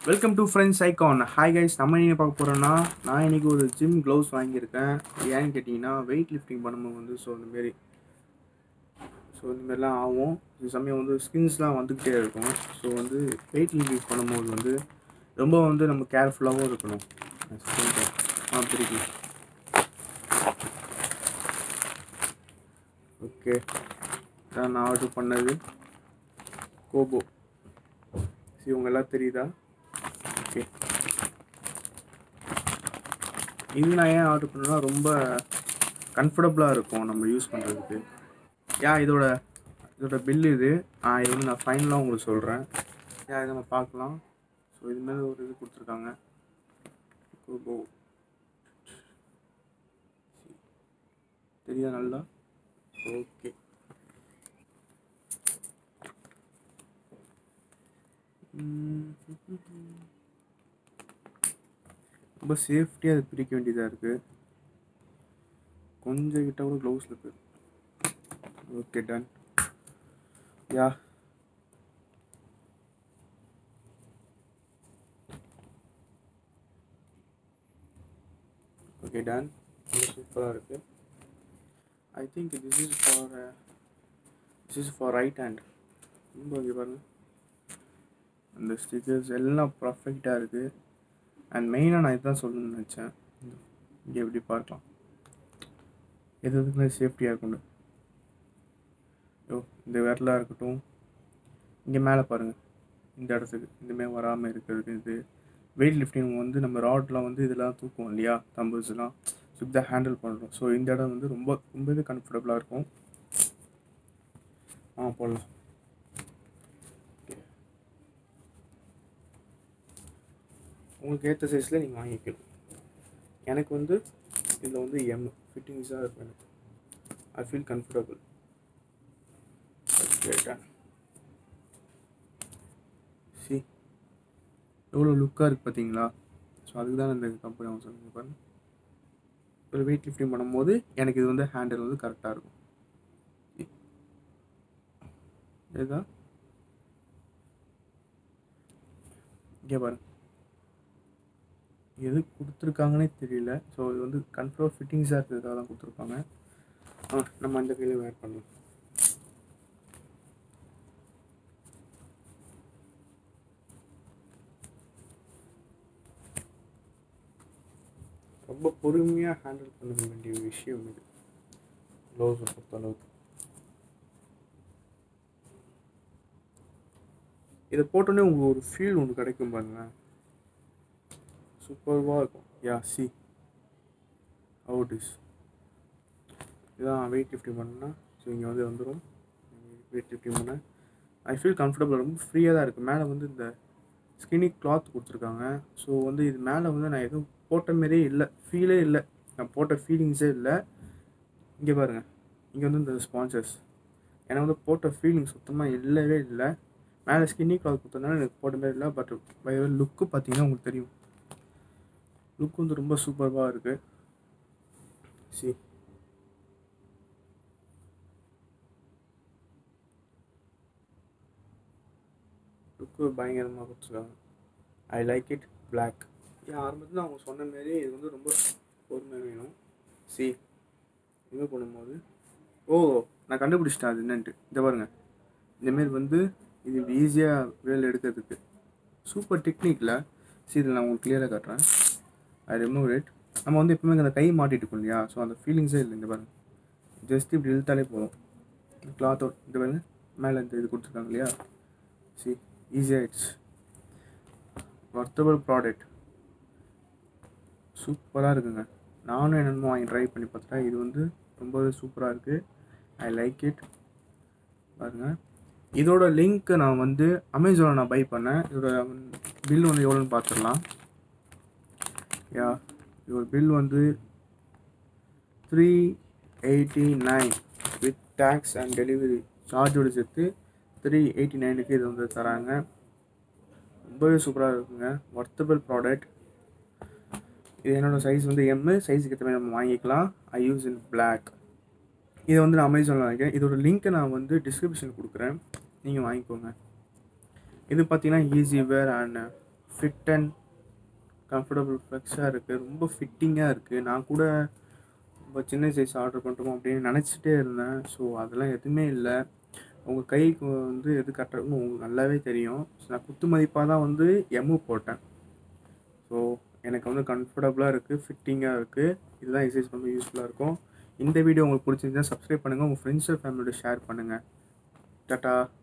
welcome to friends icon hi guys நம்ம என்ன பார்க்க போகிறோன்னா நான் இன்றைக்கி ஒரு ஜிம் க்ளவுஸ் வாங்கியிருக்கேன் ஏன்னு கேட்டிங்கன்னா வெயிட் லிஃப்டிங் பண்ணும்போது வந்து ஸோ இந்தமாரி ஸோ இந்தமாரிலாம் ஆகும் இது சமயம் வந்து ஸ்கின்ஸ்லாம் வந்துக்கிட்டே இருக்கும் ஸோ வந்து வெயிட் லிஃப்டிங் பண்ணும்போது வந்து ரொம்ப வந்து நம்ம கேர்ஃபுல்லாகவும் இருக்கணும் ஆ பிரிக்கி ஓகே இதான் நான் ஆர்டர் பண்ணது கோபோ சரி உங்க எல்லாம் தெரியுதா ஓகே இது நான் ஏன் ஆர்டர் பண்ணேன்னா ரொம்ப கம்ஃபர்டபுளாக இருக்கும் நம்ம யூஸ் பண்ணுறதுக்கு ஏன் இதோட இதோட பில் இது ஆ இது வந்து நான் ஃபைனலாக உங்களுக்கு சொல்கிறேன் ஏன் இதை நம்ம பார்க்கலாம் ஸோ இது மாதிரி ஒரு இது கொடுத்துருக்காங்க கோபோ தெரியுதா நல்லா ஓகே ரொம்ப சேஃப்டியாக அதை பிரிக்க வேண்டியதாக இருக்குது கொஞ்சம் கிட்ட கூட க்ளவுஸில் இருக்கு okay done yeah okay done ரொம்ப சூப்பராக இருக்குது I think this is for this is for right hand ரொம்ப இங்கே பாருங்கள் அந்த ஸ்டிக்கர்ஸ் எல்லாம் பர்ஃபெக்டாக இருக்குது அண்ட் மெயினாக நான் இதுதான் சொல்லணும்னு நினச்சேன் இங்கே எப்படி பார்க்கலாம் எது எதுக்குமே சேஃப்டியாக இருக்கணும் யோ இந்த விரலாக இருக்கட்டும் இங்கே மேலே பாருங்கள் இந்த இடத்துக்கு இந்தமாரி வராமல் இருக்கிறதுக்கு இது வெயிட் லிஃப்டிங் வந்து நம்ம ராட்லாம் வந்து இதெல்லாம் தூக்குவோம் இல்லையா தம்பிள்ஸ்லாம் ஸோ இதை ஹேண்டில் பண்ணுறோம் ஸோ இந்த இடம் வந்து ரொம்ப ரொம்பவே கம்ஃபர்டபுளாக இருக்கும் ஆ போடலாம் உங்களுக்கு ஏற்ற சைஸில் நீங்கள் வாங்கிக்கணும் எனக்கு வந்து இதில் வந்து எம் ஃபிட்டிங்ஸாக இருக்கும் எனக்கு ஐ ஃபீல் கம்ஃபர்டபுள் சி எவ்வளோ லுக்காக இருக்குது பார்த்தீங்களா ஸோ அதுக்கு தான் இந்த கம்பெனி அவங்க சொல்லுங்க பாருங்க ஒரு வெயிட் லிஃப்டிங் பண்ணும்போது எனக்கு இது வந்து ஹேண்டில் வந்து கரெக்டாக இருக்கும் இதுதான் இங்கே பாருங்க எது கொடுத்துருக்காங்கன்னே தெரியல ஸோ இது வந்து கன்ஃபார்ம் ஃபிட்டிங்ஸாக இருக்கிறதுக்காக தான் கொடுத்துருப்பாங்க ஆ நம்ம அந்த கையில் வேர் பண்ணலாம் ரொம்ப பொறுமையாக ஹேண்டில் பண்ண வேண்டிய விஷயம் இது க்ளவுஸை பொறுத்தளவுக்கு இதை போட்டோன்னே உங்களுக்கு ஒரு ஃபீல் ஒன்று கிடைக்கும் பாருங்களேன் சூப்பர்வாக இருக்கும் யா சி அவுட் இஸ் இதான் வெயிட் லிஃப்டிங் பண்ணால் ஸோ இங்கே வந்து வந்துடும் வெயிட் லிஃப்டிங் பண்ண ஐ ஃபீல் கம்ஃபர்டபுள் ரொம்ப ஃப்ரீயாக தான் இருக்குது மேலே வந்து இந்த ஸ்கினி கிளாத் கொடுத்துருக்காங்க ஸோ வந்து இது மேலே வந்து நான் எதுவும் போட்ட மாரியே இல்லை ஃபீலே இல்லை நான் போட்ட ஃபீலிங்ஸே இல்லை இங்கே பாருங்கள் இங்கே வந்து இந்த ஸ்பான்சர்ஸ் எனக்கு வந்து போட்ட ஃபீலிங் சுத்தமாக இல்லவே இல்லை மேலே ஸ்கின்னி கிளாத் கொடுத்ததுனால எனக்கு போட்ட மாதிரி இல்லை பட் லுக்கு பார்த்தீங்கன்னா உங்களுக்கு தெரியும் லுக் வந்து ரொம்ப சூப்பராக இருக்கு சி லுக்கு பயங்கரமாக கொடுத்துருக்காங்க ஐ லைக் இட் பிளாக் ஏன் ஆரம்பத்தில் அவங்க சொன்ன மாரி இது வந்து ரொம்ப பொறுமை வேணும் சி இது பண்ணும்போது ஓ நான் கண்டுபிடிச்சிட்டேன் அது என்னன்ட்டு இதை பாருங்க இந்தமாரி வந்து இது இப்படி ஈஸியாக வேல் எடுக்கிறதுக்கு சூப்பர் டெக்னிக்கில் சி இதில் நான் உங்களுக்கு கிளியராக காட்டுறேன் ஐ ரிமூவ் இட் நம்ம வந்து எப்பவுமே அந்த கை மாட்டிட்டு இருக்கோம் இல்லையா ஸோ அந்த ஃபீலிங்ஸே இல்லை இந்த பாருங்க ஜஸ்ட் இப்படி இழுத்தாலே போதும் கிளாத்தோட இந்த பாருங்க மேலே இந்த இது கொடுத்துருக்காங்க இல்லையா சி ஈஸியாக இட்ஸ் ஒர்த்தபிள் ப்ராடக்ட் சூப்பராக இருக்குங்க நானும் என்னென்னமோ வாங்கி ட்ரை பண்ணி பார்த்துட்டேன் இது வந்து ரொம்பவே சூப்பராக இருக்குது ஐ லைக் இட் பாருங்கள் இதோட லிங்க்கு நான் வந்து அமேசானில் நான் பை பண்ணேன் இதோட பில் வந்து எவ்வளோன்னு பார்த்துடலாம் யா இதோட பில் வந்து three eighty nine with tax and delivery சார்ஜோடு சேர்த்து த்ரீ எயிட்டி நைனுக்கு இது வந்து தராங்க ரொம்பவே சூப்பராக இருக்குங்க ஒர்த்தபிள் ப்ராடக்ட் இது என்னோடய சைஸ் வந்து எம்மு சைஸுக்கு ஏற்ற மாதிரி நம்ம வாங்கிக்கலாம் ஐ யூஸ் இன் பிளாக் இதை வந்து நான் அமேசானில் வாங்கிக்கிறேன் இதோட லிங்க்கை நான் வந்து டிஸ்கிரிப்ஷன் கொடுக்குறேன் நீங்கள் வாங்கிக்கோங்க இது பார்த்தீங்கன்னா easy wear and fit and comfortable ஃப்ளெக்ஸாக இருக்குது ரொம்ப ஃபிட்டிங்காக இருக்குது நான் கூட ரொம்ப சின்ன சைஸ் ஆர்டர் பண்ணுறோமோ அப்படின்னு நினச்சிட்டே இருந்தேன் ஸோ அதெல்லாம் எதுவுமே இல்லை உங்கள் கைக்கு வந்து எது கரெக்டாக இருக்குன்னு உங்களுக்கு நல்லாவே தெரியும் ஸோ நான் குத்து மதிப்பாக தான் வந்து எம்மு போட்டேன் ஸோ எனக்கு வந்து கம்ஃபர்டபுளாக இருக்குது ஃபிட்டிங்காக இருக்குது இதுதான் எக்ஸசைஸ் ரொம்ப யூஸ்ஃபுல்லாக இருக்கும் இந்த வீடியோ உங்களுக்கு பிடிச்சிருந்தா சப்ஸ்கிரைப் பண்ணுங்கள் உங்கள் ஃப்ரெண்ட்ஸ் அண்ட் ஃபேமிலியோட ஷேர் பண்ணுங்கள் டாட்டா